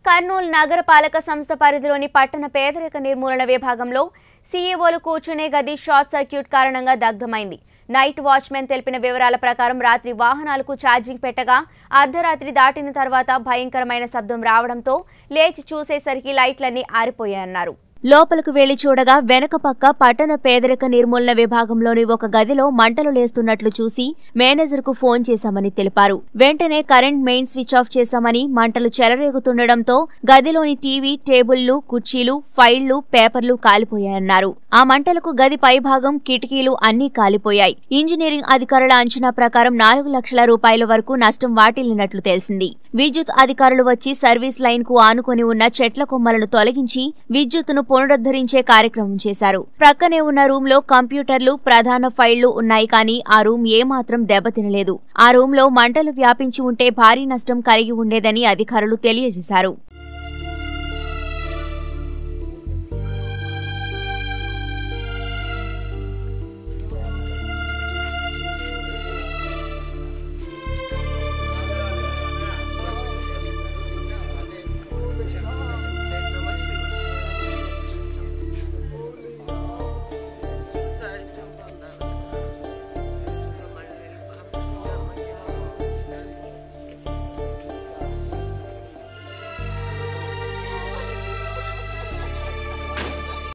కర్నూలు నగరపాలక సంస్థ పరిధిలోని పట్టణ పేదరిక నిర్మూలన విభాగంలో సీఈఓలు కూర్చునే గది షార్ట్ సర్క్యూట్ కారణంగా దగ్ధమైంది నైట్ వాచ్మెన్ తెలిపిన వివరాల ప్రకారం రాత్రి వాహనాలకు ఛార్జింగ్ పెట్టగా అర్ధరాత్రి దాటిన తర్వాత భయంకరమైన శబ్దం రావడంతో లేచి చూసేసరికి లైట్లన్నీ ఆరిపోయాయన్నారు లోపలకు వెళ్లి చూడగా వెనక పక్క పట్టణ పేదరిక నిర్మూలన విభాగంలోని ఒక గదిలో మంటలు లేస్తున్నట్లు చూసి మేనేజర్కు ఫోన్ చేశామని తెలిపారు వెంటనే కరెంట్ మెయిన్ స్విచ్ ఆఫ్ చేశామని మంటలు చెలరేగుతుండటంతో గదిలోని టీవీ టేబుళ్లు కుర్చీలు ఫైళ్లు పేపర్లు కాలిపోయాయన్నారు ఆ మంటలకు గది పైభాగం కిటికీలు అన్నీ కాలిపోయాయి ఇంజనీరింగ్ అధికారుల అంచనా ప్రకారం నాలుగు లక్షల రూపాయల వరకు నష్టం వాటిల్లినట్లు తెలిసింది విద్యుత్ అధికారులు వచ్చి సర్వీస్ లైన్ కు ఆనుకొని ఉన్న చెట్ల కొమ్మలను తొలగించి విద్యుత్తును పునరుద్ధరించే కార్యక్రమం చేశారు ప్రక్కనే ఉన్న రూమ్ లో కంప్యూటర్లు ప్రధాన ఫైళ్లు ఉన్నాయి కానీ ఆ రూమ్ ఏమాత్రం దెబ్బతినలేదు ఆ రూమ్ లో మంటలు వ్యాపించి ఉంటే భారీ నష్టం కలిగి ఉండేదని అధికారులు తెలియజేశారు